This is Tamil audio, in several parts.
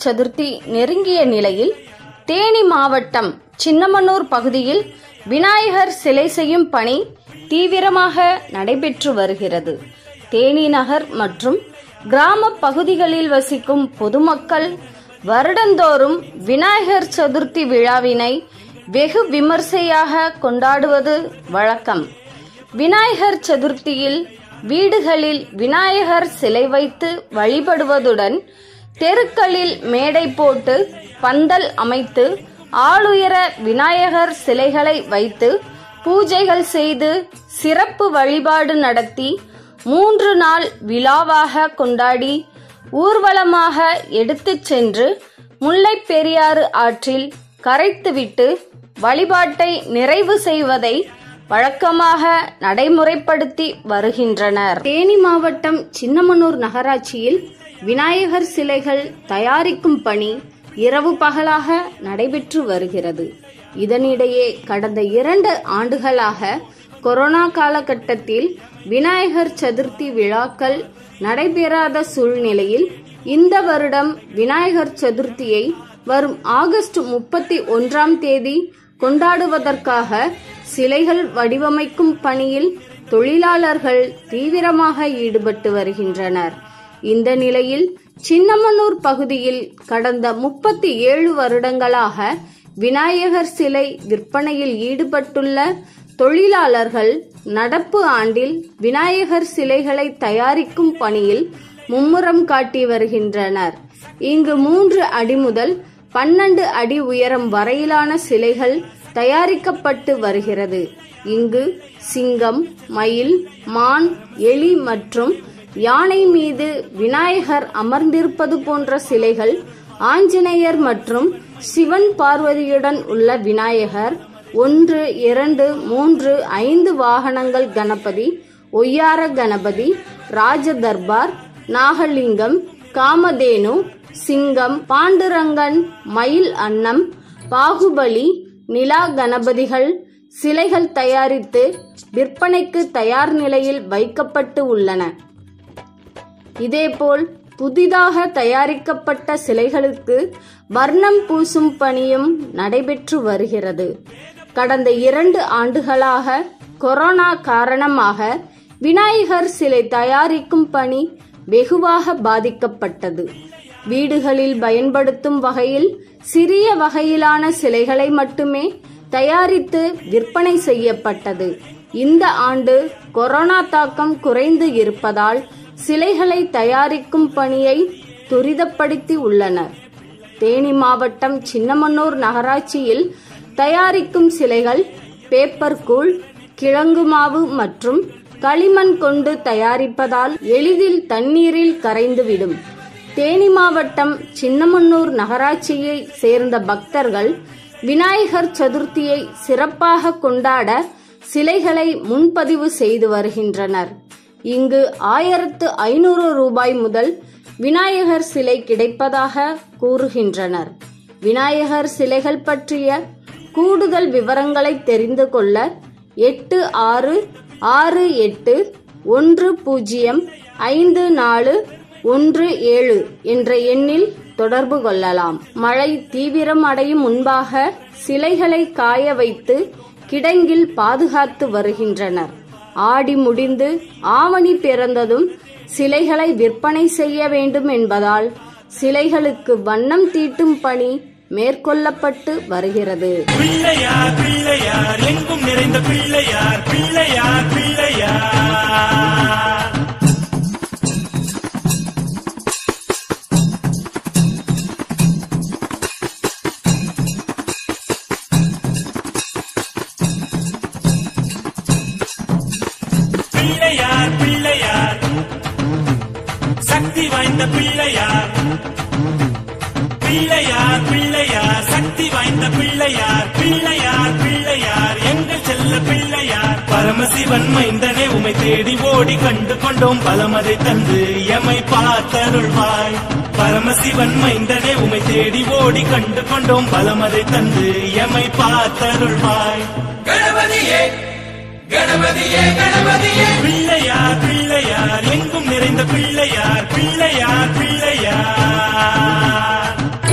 சதுர்த்தி நெருங்கிய நிலையில் தேனி மாவட்டம் சின்னமனூர் பகுதியில் விநாயகர் சிலை செய்யும் பணி தீவிரமாக நடைபெற்று வருகிறது தேனி நகர் மற்றும் கிராம பகுதிகளில் வசிக்கும் பொதுமக்கள் வருடந்தோறும் விநாயகர் சதுர்த்தி விழாவினை வெகு விமர்சையாக கொண்டாடுவது வழக்கம் விநாயகர் சதுர்த்தியில் வீடுகளில் விநாயகர் சிலை வைத்து வழிபடுவதுடன் தெருக்களில் மேடை போட்டு பந்தல் அமைத்து ஆளுயர விநாயகர் சிலைகளை வைத்து பூஜைகள் செய்து சிறப்பு வழிபாடு நடத்தி மூன்று நாள் விழாவாக கொண்டாடி ஊர்வலமாக எடுத்துச் சென்று முல்லைப் பெரியாறு ஆற்றில் கரைத்துவிட்டு வழிபாட்டை நிறைவு செய்வதை வழக்கமாக நடைமுறைப்படுத்தி வருகின்றனர் தேனி மாவட்டம் சின்னமனூர் நகராட்சியில் விநாயகர் சிலைகள் தயாரிக்கும் பணி இரவு பகலாக நடைபெற்று வருகிறது இதனிடையே கடந்த இரண்டு ஆண்டுகளாக கொரோனா காலகட்டத்தில் விநாயகர் சதுர்த்தி விழாக்கள் நடைபெறாத சூழ்நிலையில் இந்த வருடம் விநாயகர் சதுர்த்தியை வரும் ஆகஸ்ட் முப்பத்தி ஒன்றாம் தேதி கொண்டாடுவதற்காக சிலைகள் வடிவமைக்கும் பணியில் தொழிலாளர்கள் தீவிரமாக ஈடுபட்டு வருகின்றனர் இந்த நிலையில் சின்னமனூர் பகுதியில் கடந்த முப்பத்தி ஏழு வருடங்களாக விநாயகர் சிலை விற்பனையில் ஈடுபட்டுள்ள தொழிலாளர்கள் நடப்பு ஆண்டில் விநாயகர் சிலைகளை தயாரிக்கும் பணியில் மும்முரம் காட்டி வருகின்றனர் இங்கு மூன்று அடி முதல் பன்னெண்டு அடி உயரம் வரையிலான சிலைகள் தயாரிக்கப்பட்டு வருகிறது இங்கு சிங்கம் மயில் மான் எலி மற்றும் யானை மீது விநாயகர் அமர்ந்திருப்பது போன்ற சிலைகள் ஆஞ்சநேயர் மற்றும் சிவன் பார்வதியுடன் உள்ள விநாயகர் ஒன்று இரண்டு மூன்று ஐந்து வாகனங்கள் கணபதி ஒய்யார கணபதி ராஜ தர்பார் நாகலிங்கம் காமதேனு சிங்கம் பாண்டுரங்கன் மயில் அன்னம் பாகுபலி நிலா கணபதிகள் சிலைகள் தயாரித்து விற்பனைக்கு தயார் நிலையில் வைக்கப்பட்டு உள்ளன இதேபோல் புதிதாக தயாரிக்கப்பட்ட சிலைகளுக்கு வர்ணம் பூசும் பணியும் நடைபெற்று வருகிறது கடந்த இரண்டு ஆண்டுகளாக கொரோனா காரணமாக விநாயகர் சிலை தயாரிக்கும் பணி வெகுவாக பாதிக்கப்பட்டது வீடுகளில் பயன்படுத்தும் வகையில் சிறிய வகையிலான சிலைகளை மட்டுமே தயாரித்து விற்பனை செய்யப்பட்டது இந்த ஆண்டு கொரோனா தாக்கம் குறைந்து இருப்பதால் சிலைகளை தயாரிக்கும் பணியை துரிதப்படுத்தி உள்ளனர் தேனி மாவட்டம் சின்னமனூர் நகராட்சியில் தயாரிக்கும் சிலைகள் பேப்பர் கூழ் கிழங்கு மாவு மற்றும் களிமண் கொண்டு தயாரிப்பதால் எளிதில் தண்ணீரில் கரைந்துவிடும் தேனி மாவட்டம் சின்னமன்னூர் நகராட்சியை சேர்ந்த பக்தர்கள் விநாயகர் சதுர்த்தியை சிறப்பாக கொண்டாட சிலைகளை முன்பதிவு செய்து வருகின்றனர் இங்கு ஆயிரத்து ஐநூறு ரூபாய் முதல் விநாயகர் சிலை கிடைப்பதாக கூறுகின்றனர் விநாயகர் சிலைகள் பற்றிய கூடுதல் விவரங்களை தெரிந்து கொள்ள எட்டு ஆறு ஆறு எட்டு ஒன்று பூஜ்ஜியம் ஐந்து நாலு ஒன்று ஏழு என்ற எண்ணில் தொடர்பு கொள்ளலாம் மழை தீவிரம் அடையும் முன்பாக சிலைகளை காய வைத்து கிடங்கில் பாதுகாத்து வருகின்றனர் ஆடி முடிந்து ஆவணி பிறந்ததும் சிலைகளை விற்பனை செய்ய வேண்டும் என்பதால் சிலைகளுக்கு வண்ணம் தீட்டும் பணி மேற்கொள்ளப்பட்டு வருகிறது பிள்ளையார் பிள்ளையார் எங்கும் நிறைந்த பிள்ளையார் பிள்ளையார் பிள்ளையார் பிள்ளையார் பிள்ளையார் சக்தி வாய்ந்த பிள்ளையார் பிள்ளையார் பிள்ளையார் சக்தி வாய்ந்த பிள்ளையார் பிள்ளையார் பிள்ளையார் எங்கள் செல்ல பிள்ளையார் பரமசிவன் மைந்தனே உமை தேடி ஓடி கண்டு கொண்டோம் பலமதை தந்து எமை பார்த்தருள்வாய் பரமசிவன் மைந்தனே உமை தேடி ஓடி கண்டு கொண்டோம் பலமதை தந்து எமை பார்த்தருள்வாய் கணபதியே கணபதியே கணபதியே பிள்ளையார் பிள்ளையார் எங்கும் நிறைந்த பிள்ளையார் பிள்ளையார் பிள்ளையார்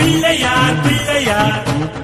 பிள்ளையார் பிள்ளையார்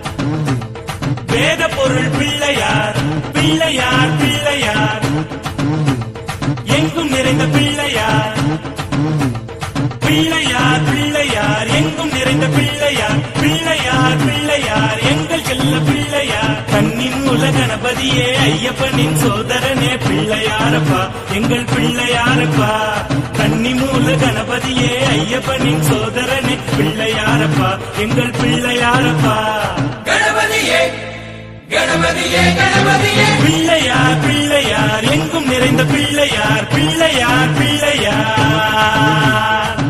வேத பொருள் பிள்ளையார் பிள்ளையார் பிள்ளையார் எங்கும் நிறைந்த பிள்ளையார் பிள்ளையார் பிள்ளையார் எங்கும் நிறைந்த பிள்ளையார் பிள்ளையார் பிள்ளையார் எங்கள் செல்ல பிள்ளையார் கண்ணின் உல கணபதியே ஐயப்பனின் சோதரனே பிள்ளையாரப்பா எங்கள் பிள்ளையாரப்பா கன்னி மூல கணபதியே ஐயப்பனின் சோதரனே பிள்ளையாரப்பா எங்கள் பிள்ளையாரப்பா கணபதியே கணபதியே கணபதியே பிள்ளையார் பிள்ளையார் எங்கும் நிறைந்த பிள்ளையார் பிள்ளையார் பிள்ளையார்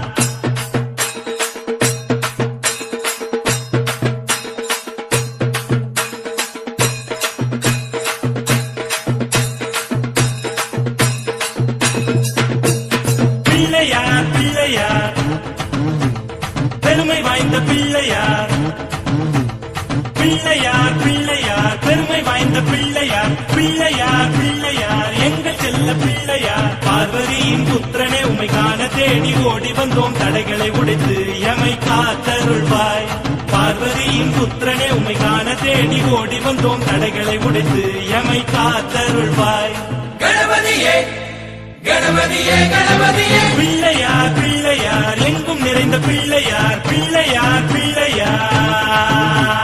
பிள்ளையார் பிள்ளையார் பெருமை வாய்ந்த பிள்ளையார் பிள்ளையார் பிள்ளையார் பெருமை வாய்ந்த பிள்ளையார் பிள்ளையார் பிள்ளையார் எங்கள் செல்ல பிள்ளையார் பார்வதியின் புத்திரனே உமை காண தேடி ஓடி வந்தோம் தடைகளை உடைத்து எமை காத்தருள்வாய் பார்வதியின் புத்திரனே உமை காண தேடி ஓடி வந்தோம் தடைகளை உடைத்து எமை காத்தருள்வாய் கணபதியே கணபதியே கணபதியே பிள்ளையார் பிள்ளையார் எங்கும் நிறைந்த பிள்ளையார் பிள்ளையார் பிள்ளையார்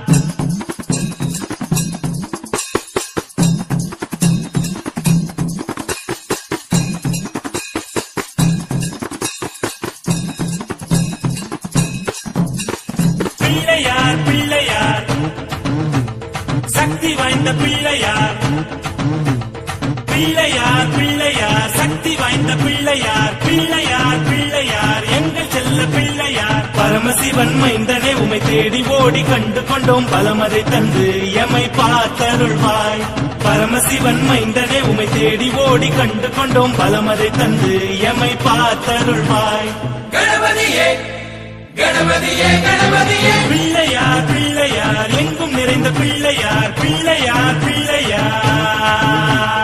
பிள்ளையார் பிள்ளையார் சக்தி வாய்ந்த பிள்ளையார் பிள்ளையார் பிள்ளையார் சக்தி வாய்ந்த பிள்ளையார் பிள்ளையார் பிள்ளையார் எங்கள் செல்ல பிள்ளையார் பரமசிவன் மைந்தனே உமை தேடி ஓடி கண்டு கொண்டோம் பலமதை தந்து எமை பார்த்தருள்வாய் பரமசிவன் மைந்தனே உமை தேடி ஓடி கண்டு கொண்டோம் பலமதை தந்து எமை பார்த்தருள்வாய் கணபதியே கணபதியே கணபதியே பிள்ளையார் பிள்ளையார் எங்கும் நிறைந்த பிள்ளையார் பிள்ளையார் பிள்ளையார்